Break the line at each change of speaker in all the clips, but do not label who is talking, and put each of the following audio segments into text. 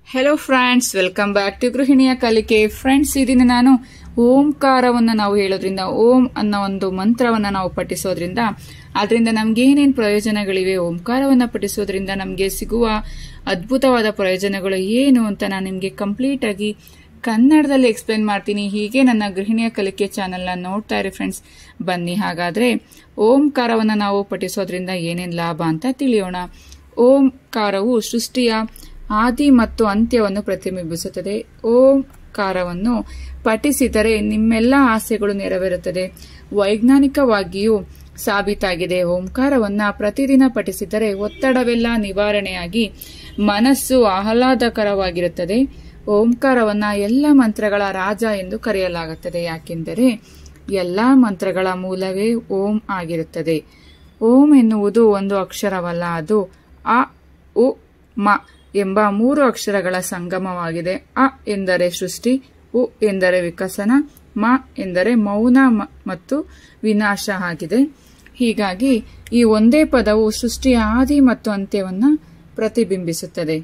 hello friends welcome back to ಗೃಹಿಣಿಯ ಕಲಿಕೆ friends ಈ ದಿನ ನಾನು ಓಂಕಾರವನ್ನು ನಾವು ಹೇಳೋದ್ರಿಂದ ಓಂ ಅನ್ನೋ ಒಂದು ಮಂತ್ರವನ್ನು ನಾವು ಪಠಿಸೋದ್ರಿಂದ ಅದರಿಂದ ನಮ್ಗೆ ಏನೇನು ಪ್ರಯೋಜನಗಳಿವೆ ಓಂಕಾರವನ್ನು ಪಠಿಸೋದ್ರಿಂದ ನಮಗೆ ಸಿಗುವ ಅದ್ಭುತವಾದ ಪ್ರಯೋಜನಗಳು ಏನು ಅಂತ ನಾನು ನಿಮಗೆ ಕಂಪ್ಲೀಟ್ ಆಗಿ ಕನ್ನಡದಲ್ಲಿ ಎಕ್ಸ್ಪ್ಲೇನ್ ಮಾಡ್ತೀನಿ ಹೀಗೆ ನನ್ನ ಗೃಹಿಣಿಯ ಕಲಿಕೆ ಚಾನೆಲ್ನ ನೋಡ್ತಾ ಇರಿ ಫ್ರೆಂಡ್ಸ್ ಬನ್ನಿ ಹಾಗಾದ್ರೆ ಓಂಕಾರವನ್ನು ನಾವು ಪಠಿಸೋದ್ರಿಂದ ಏನೇನು ಲಾಭ ಅಂತ ತಿಳಿಯೋಣ ಓಂಕಾರವು ಸೃಷ್ಟಿಯ ಆದಿ ಮತ್ತು ಅಂತ್ಯವನ್ನು ಪ್ರತಿಬಿಂಬಿಸುತ್ತದೆ ಓಂಕಾರವನ್ನು ಪಠಿಸಿದರೆ ನಿಮ್ಮೆಲ್ಲ ಆಸೆಗಳು ನೆರವೇರುತ್ತದೆ ವೈಜ್ಞಾನಿಕವಾಗಿಯೂ ಸಾಬೀತಾಗಿದೆ ಓಂಕಾರವನ್ನ ಪ್ರತಿದಿನ ಪಠಿಸಿದರೆ ಒತ್ತಡವೆಲ್ಲ ನಿವಾರಣೆಯಾಗಿ ಮನಸ್ಸು ಆಹ್ಲಾದಕರವಾಗಿರುತ್ತದೆ ಓಂಕಾರವನ್ನ ಎಲ್ಲ ಮಂತ್ರಗಳ ರಾಜ ಎಂದು ಕರೆಯಲಾಗುತ್ತದೆ ಯಾಕೆಂದರೆ ಎಲ್ಲ ಮಂತ್ರಗಳ ಮೂಲವೇ ಓಂ ಆಗಿರುತ್ತದೆ ಓಂ ಎನ್ನುವುದು ಒಂದು ಅಕ್ಷರವಲ್ಲ ಅದು ಅ ಉ ಮ ಎಂಬ ಮೂರು ಅಕ್ಷರಗಳ ಸಂಗಮವಾಗಿದೆ ಅ ಎಂದರೆ ಸೃಷ್ಟಿ ಉ ಎಂದರೆ ವಿಕಸನ ಮ ಎಂದರೆ ಮೌನ ಮ- ಮತ್ತು ವಿನಾಶ ಆಗಿದೆ ಹೀಗಾಗಿ ಈ ಒಂದೇ ಪದವು ಸೃಷ್ಟಿಯ ಆದಿ ಮತ್ತು ಅಂತ್ಯವನ್ನು ಪ್ರತಿಬಿಂಬಿಸುತ್ತದೆ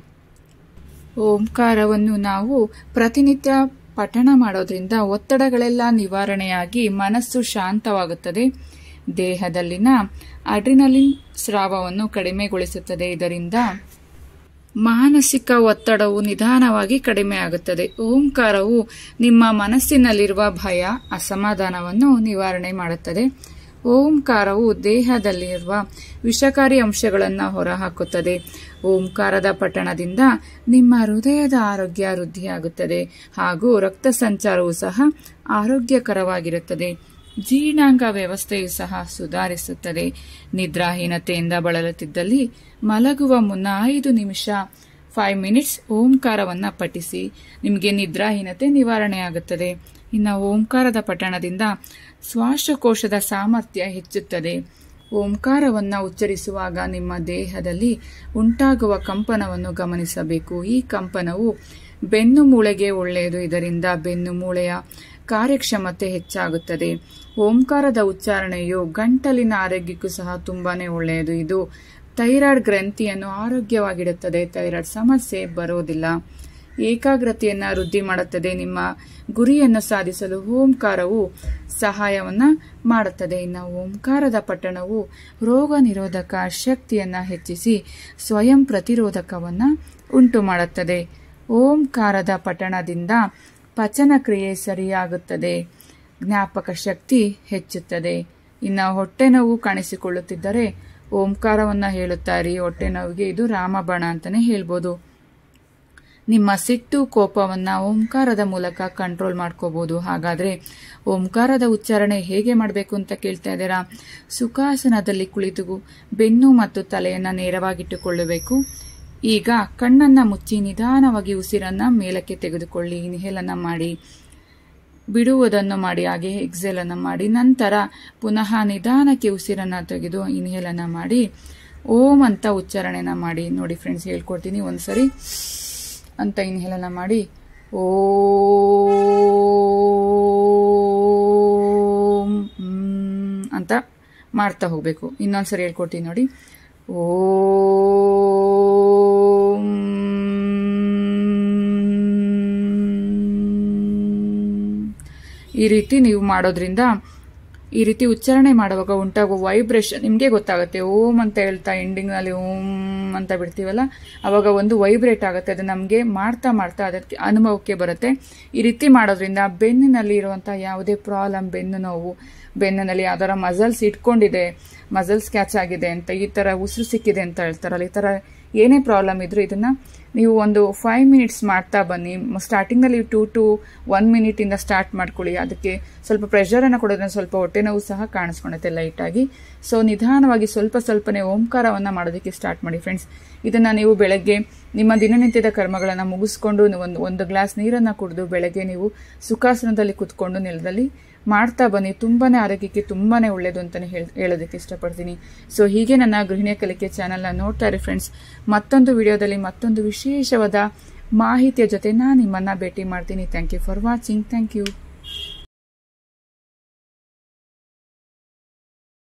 ಓಂಕಾರವನ್ನು ನಾವು ಪ್ರತಿನಿತ್ಯ ಪಠಣ ಮಾಡೋದ್ರಿಂದ ಒತ್ತಡಗಳೆಲ್ಲ ನಿವಾರಣೆಯಾಗಿ ಮನಸ್ಸು ಶಾಂತವಾಗುತ್ತದೆ ದೇಹದಲ್ಲಿನ ಅಡ್ರಿನಲಿನ್ ಸ್ರಾವವನ್ನು ಕಡಿಮೆಗೊಳಿಸುತ್ತದೆ ಇದರಿಂದ ಮಾನಸಿಕ ಒತ್ತಡವು ನಿಧಾನವಾಗಿ ಕಡಿಮೆಯಾಗುತ್ತದೆ ಓಂಕಾರವು ನಿಮ್ಮ ಮನಸ್ಸಿನಲ್ಲಿರುವ ಭಯ ಅಸಮಾಧಾನವನ್ನು ನಿವಾರಣೆ ಮಾಡುತ್ತದೆ ಓಂಕಾರವು ದೇಹದಲ್ಲಿರುವ ವಿಷಕಾರಿ ಅಂಶಗಳನ್ನು ಹೊರಹಾಕುತ್ತದೆ ಓಂಕಾರದ ಪಠಣದಿಂದ ನಿಮ್ಮ ಹೃದಯದ ಆರೋಗ್ಯ ವೃದ್ಧಿಯಾಗುತ್ತದೆ ಹಾಗೂ ರಕ್ತ ಸಂಚಾರವು ಸಹ ಆರೋಗ್ಯಕರವಾಗಿರುತ್ತದೆ ಜೀರ್ಣಾಂಗ ವ್ಯವಸ್ಥೆಯು ಸಹ ಸುಧಾರಿಸುತ್ತದೆ ನಿದ್ರಾಹೀನತೆಯಿಂದ ಬಳಲುತ್ತಿದ್ದಲ್ಲಿ ಮಲಗುವ ಮುನ್ನ ಐದು ನಿಮಿಷ ಫೈವ್ ಮಿನಿಟ್ಸ್ ಓಂಕಾರವನ್ನ ಪಠಿಸಿ ನಿಮಗೆ ನಿದ್ರಾಹೀನತೆ ನಿವಾರಣೆಯಾಗುತ್ತದೆ ಇನ್ನು ಓಂಕಾರದ ಪಠಣದಿಂದ ಶ್ವಾಸಕೋಶದ ಸಾಮರ್ಥ್ಯ ಹೆಚ್ಚುತ್ತದೆ ಓಂಕಾರವನ್ನ ಉಚ್ಚರಿಸುವಾಗ ನಿಮ್ಮ ದೇಹದಲ್ಲಿ ಉಂಟಾಗುವ ಕಂಪನವನ್ನು ಗಮನಿಸಬೇಕು ಈ ಕಂಪನವು ಬೆನ್ನು ಮೂಳೆಗೆ ಒಳ್ಳೆಯದು ಇದರಿಂದ ಬೆನ್ನು ಮೂಳೆಯ ಕಾರ್ಯಕ್ಷಮತೆ ಹೆಚ್ಚಾಗುತ್ತದೆ ಓಂಕಾರದ ಉಚ್ಚಾರಣೆಯು ಗಂಟಲಿನ ಆರೋಗ್ಯಕ್ಕೂ ಸಹ ತುಂಬಾನೇ ಒಳ್ಳೆಯದು ಇದು ಥೈರಾಯ್ಡ್ ಗ್ರಂಥಿಯನ್ನು ಆರೋಗ್ಯವಾಗಿಡುತ್ತದೆ ಥೈರಾಯ್ಡ್ ಸಮಸ್ಯೆ ಬರೋದಿಲ್ಲ ಏಕಾಗ್ರತೆಯನ್ನ ವೃದ್ಧಿ ಮಾಡುತ್ತದೆ ನಿಮ್ಮ ಗುರಿಯನ್ನು ಸಾಧಿಸಲು ಓಂಕಾರವು ಸಹಾಯವನ್ನ ಮಾಡುತ್ತದೆ ಇನ್ನು ಓಂಕಾರದ ಪಠಣವು ರೋಗ ನಿರೋಧಕ ಶಕ್ತಿಯನ್ನ ಹೆಚ್ಚಿಸಿ ಸ್ವಯಂ ಪ್ರತಿರೋಧಕವನ್ನ ಉಂಟು ಮಾಡುತ್ತದೆ ಓಂಕಾರದ ಪಠಣದಿಂದ ಪಚನ ಕ್ರಿಯೆ ಸರಿಯಾಗುತ್ತದೆ ಜ್ಞಾಪಕ ಶಕ್ತಿ ಹೆಚ್ಚುತ್ತದೆ ಇನ್ನು ಹೊಟ್ಟೆ ನೋವು ಕಾಣಿಸಿಕೊಳ್ಳುತ್ತಿದ್ದರೆ ಓಂಕಾರವನ್ನ ಹೇಳುತ್ತಾರೆ ಹೊಟ್ಟೆ ನೋವಿಗೆ ಇದು ರಾಮಬಾಣ ಅಂತಾನೆ ಹೇಳ್ಬೋದು ನಿಮ್ಮ ಸಿಟ್ಟು ಕೋಪವನ್ನ ಓಂಕಾರದ ಮೂಲಕ ಕಂಟ್ರೋಲ್ ಮಾಡ್ಕೋಬಹುದು ಹಾಗಾದ್ರೆ ಓಂಕಾರದ ಉಚ್ಚಾರಣೆ ಹೇಗೆ ಮಾಡಬೇಕು ಅಂತ ಕೇಳ್ತಾ ಇದ್ದೀರಾ ಸುಖಾಸನದಲ್ಲಿ ಕುಳಿತು ಬೆನ್ನು ಮತ್ತು ತಲೆಯನ್ನ ನೇರವಾಗಿಟ್ಟುಕೊಳ್ಳಬೇಕು ಈಗ ಕಣ್ಣನ್ನ ಮುಚ್ಚಿ ನಿಧಾನವಾಗಿ ಉಸಿರನ್ನ ಮೇಲಕ್ಕೆ ತೆಗೆದುಕೊಳ್ಳಿ ಇನ್ಹೇಲನ್ನ ಮಾಡಿ ಬಿಡುವುದನ್ನು ಮಾಡಿ ಹಾಗೆ ಎಕ್ಸೇಲ್ ಅನ್ನ ಮಾಡಿ ನಂತರ ಪುನಃ ನಿಧಾನಕ್ಕೆ ಉಸಿರನ್ನ ತೆಗೆದು ಇನ್ಹೇಲ್ ಅನ್ನ ಮಾಡಿ ಓಂ ಅಂತ ಉಚ್ಚಾರಣೆನ ಮಾಡಿ ನೋಡಿ ಫ್ರೆಂಡ್ಸ್ ಹೇಳ್ಕೊಡ್ತೀನಿ ಒಂದ್ಸರಿ ಅಂತ ಇನ್ಹೇಲ್ ಅನ್ನ ಮಾಡಿ ಓಂ ಮ್, ಅಂತ ಮಾಡ್ತಾ ಹೋಗ್ಬೇಕು ಇನ್ನೊಂದ್ಸರಿ ಹೇಳ್ಕೊಡ್ತೀನಿ ನೋಡಿ ಓಂ ಈ ರೀತಿ ನೀವು ಮಾಡೋದ್ರಿಂದ ಈ ರೀತಿ ಉಚ್ಚಾರಣೆ ಮಾಡುವಾಗ ಉಂಟಾಗುವ ವೈಬ್ರೇಷನ್ ನಿಮಗೆ ಗೊತ್ತಾಗುತ್ತೆ ಓಂ ಅಂತ ಹೇಳ್ತಾ ಎಂಡಿಂಗ್ನಲ್ಲಿ ಓಂ ಅಂತ ಬಿಡ್ತೀವಲ್ಲ ಅವಾಗ ಒಂದು ವೈಬ್ರೇಟ್ ಆಗುತ್ತೆ ಅದು ನಮಗೆ ಮಾಡ್ತಾ ಮಾಡ್ತಾ ಅದಕ್ಕೆ ಅನುಭವಕ್ಕೆ ಬರುತ್ತೆ ಈ ರೀತಿ ಮಾಡೋದ್ರಿಂದ ಬೆನ್ನಿನಲ್ಲಿ ಇರುವಂಥ ಯಾವುದೇ ಪ್ರಾಬ್ಲಮ್ ಬೆನ್ನು ನೋವು ಬೆನ್ನಿನಲ್ಲಿ ಯಾವ್ದಾರ ಮಸಲ್ಸ್ ಇಟ್ಕೊಂಡಿದೆ ಮಸಲ್ಸ್ ಕ್ಯಾಚ್ ಆಗಿದೆ ಅಂತ ಈ ಥರ ಉಸಿರು ಸಿಕ್ಕಿದೆ ಅಂತ ಹೇಳ್ತಾರಲ್ಲ ಈ ಥರ ಏನೇ ಪ್ರಾಬ್ಲಮ್ ಇದ್ರೂ ಇದನ್ನ ನೀವು ಒಂದು ಫೈವ್ ಮಿನಿಟ್ಸ್ ಮಾಡ್ತಾ ಬನ್ನಿ ಸ್ಟಾರ್ಟಿಂಗ್ನಲ್ಲಿ ಟೂ ಟು ಒನ್ ಮಿನಿಟಿಂದ ಸ್ಟಾರ್ಟ್ ಮಾಡ್ಕೊಳ್ಳಿ ಅದಕ್ಕೆ ಸ್ವಲ್ಪ ಪ್ರೆಷರನ್ನು ಕೊಡೋದ್ರಿಂದ ಸ್ವಲ್ಪ ಹೊಟ್ಟೆ ನೋವು ಸಹ ಕಾಣಿಸ್ಕೊಳುತ್ತೆ ಲೈಟಾಗಿ ಸೊ ನಿಧಾನವಾಗಿ ಸ್ವಲ್ಪ ಸ್ವಲ್ಪನೇ ಓಂಕಾರವನ್ನು ಮಾಡೋದಕ್ಕೆ ಸ್ಟಾರ್ಟ್ ಮಾಡಿ ಫ್ರೆಂಡ್ಸ್ ಇದನ್ನು ನೀವು ಬೆಳಗ್ಗೆ ನಿಮ್ಮ ದಿನನಿತ್ಯದ ಕರ್ಮಗಳನ್ನು ಮುಗಿಸ್ಕೊಂಡು ಒಂದು ಒಂದು ಗ್ಲಾಸ್ ನೀರನ್ನು ಕುಡಿದು ಬೆಳಗ್ಗೆ ನೀವು ಸುಖಾಸನದಲ್ಲಿ ಕುತ್ಕೊಂಡು ನೆಲದಲ್ಲಿ ಮಾಡ್ತಾ ಬನ್ನಿ ತುಂಬಾನೇ ಆರೋಗ್ಯಕ್ಕೆ ತುಂಬಾನೇ ಒಳ್ಳೇದು ಅಂತಾನೆ ಹೇಳ್- ಹೇಳೋದಕ್ಕೆ ಇಷ್ಟಪಡ್ತೀನಿ ಸೊ ಹೀಗೆ ನನ್ನ ಗೃಹಿಣಿಯ ಕಲಿಕೆ ಚಾನೆಲ್ನ ನೋಡ್ತಾ ಇರಿ ಫ್ರೆಂಡ್ಸ್ ಮತ್ತೊಂದು ವಿಡಿಯೋದಲ್ಲಿ ಮತ್ತೊಂದು ವಿಶೇಷವಾದ ಮಾಹಿತಿಯ ಜೊತೆ ನಾನು ನಿಮ್ಮನ್ನ ಭೇಟಿ ಮಾಡ್ತೀನಿ thank you for watching thank you